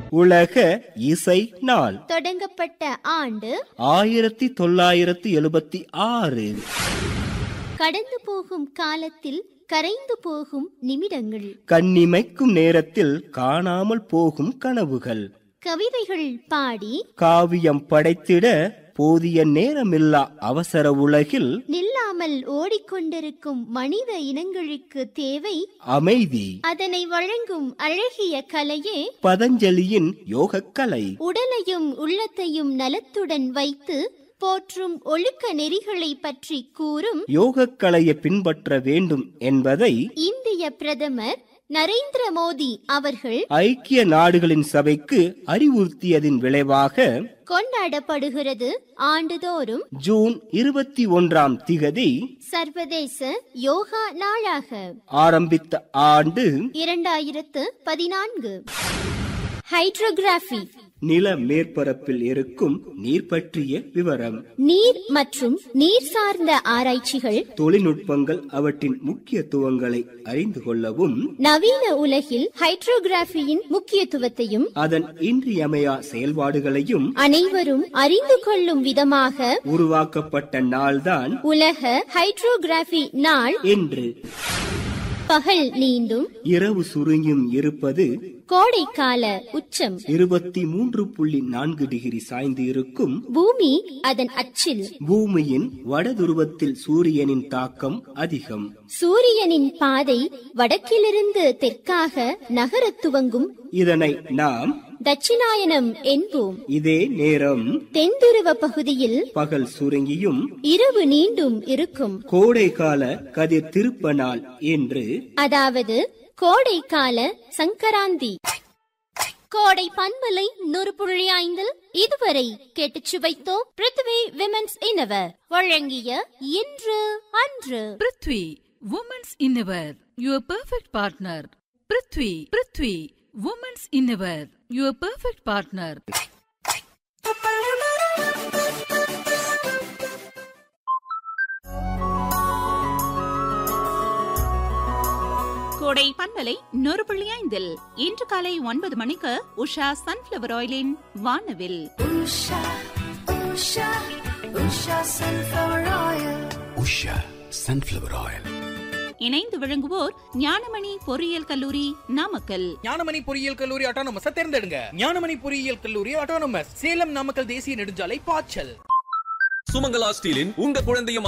உலக இசை நாள் தொடங்கப்பட்ட ஆண்டு ஆயிரத்தி தொள்ளாயிரத்தி எழுபத்தி ஆறு கடந்து போகும் காலத்தில் கரைந்து போகும் நிமிடங்கள் கண்ணிமைக்கும் நேரத்தில் காணாமல் போகும் கனவுகள் கவிதைகள் பாடி காவியம் படைத்திட போதிய நேரமில்லா அவசர உலகில் நில்லாமல் ஓடிக்கொண்டிருக்கும் மனித இனங்களுக்கு தேவை அமைதி அதனை வழங்கும் அழகிய கலையே பதஞ்சலியின் யோகக்கலை உடலையும் உள்ளத்தையும் நலத்துடன் வைத்து போற்றும் ஒழுக்க நெறிகளை பற்றி கூறும் யோகக்கலையை பின்பற்ற வேண்டும் என்பதை இந்திய பிரதமர் நரேந்திர மோடி அவர்கள் ஐக்கிய நாடுகளின் சபைக்கு அறிவுறுத்தியதின் விளைவாக கொண்டாடப்படுகிறது ஆண்டுதோறும் ஜூன் இருபத்தி ஒன்றாம் திகதி சர்வதேச யோகா நாளாக ஆரம்பித்த ஆண்டு இரண்டாயிரத்து பதினான்கு ஹைட்ரோகிராஃபி நில மேற்பரப்பில் இருக்கும் நீர் பற்றிய விவரம் நீர் மற்றும் நீர் சார்ந்த ஆராய்ச்சிகள் தொழில்நுட்பங்கள் அவற்றின் முக்கியத்துவங்களை அறிந்து கொள்ளவும் நவீன உலகில் ஹைட்ரோகிராஃபியின் முக்கியத்துவத்தையும் அதன் இன்றியமையா செயல்பாடுகளையும் அனைவரும் அறிந்து கொள்ளும் விதமாக உருவாக்கப்பட்ட நாள்தான் உலக ஹைட்ரோகிராஃபி நாள் என்று பகல் நீண்டும் இரவு சுருங்கியும் இருப்பது கோடைக்கால உச்சம் இருபத்தி மூன்று புள்ளி நான்கு டிகிரி சாய்ந்து இருக்கும் பூமி அதன் அச்சில் பூமியின் வடதுருவத்தில் சூரியனின் தாக்கம் அதிகம் சூரியனின் பாதை வடக்கிலிருந்து தெற்காக நகரத் துவங்கும் இதனை நாம் தட்சிணாயனம் என்போம் இதே நேரம் தென்துருவ பகுதியில் பகல் சுருங்கியும் இரவு நீண்டும் இருக்கும் கோடைகால கதிர் திருப்ப நாள் என்று அதாவது கோடைக்கால சங்கராந்தி கோடை பண்பலை நூறு புள்ளி ஐந்தில் இதுவரை கேட்டுச் சுவைத்தோம் பிருத்வி விமென்ஸ் இனவர் வழங்கிய இன்று அன்று prithvi women's innerwear your perfect partner prithvi prithvi women's innerwear your perfect partner கோடை பண்பலை நூறு புள்ளி ஐந்தில் இன்று காலை ஒன்பது மணிக்கு உஷா சன்ஃபிளவர் ஆயிலின் வானவில் உஷா சன்ஃப்ளவர் ஆயில் இணைந்து விளங்குவோர் ஞானமணி பொறியியல் கல்லூரி நாமக்கல் ஞானமணி பொறியியல் கல்லூரி ஆட்டோனமஸ் தேர்ந்தெடுங்க ஞானமணி பொறியியல் கல்லூரி ஆட்டோனமஸ் சேலம் நாமக்கல் தேசிய நெடுஞ்சாலை பாய்ச்சல் சுமங்கலா ஸ்டீலின் உங்க குழந்தையும்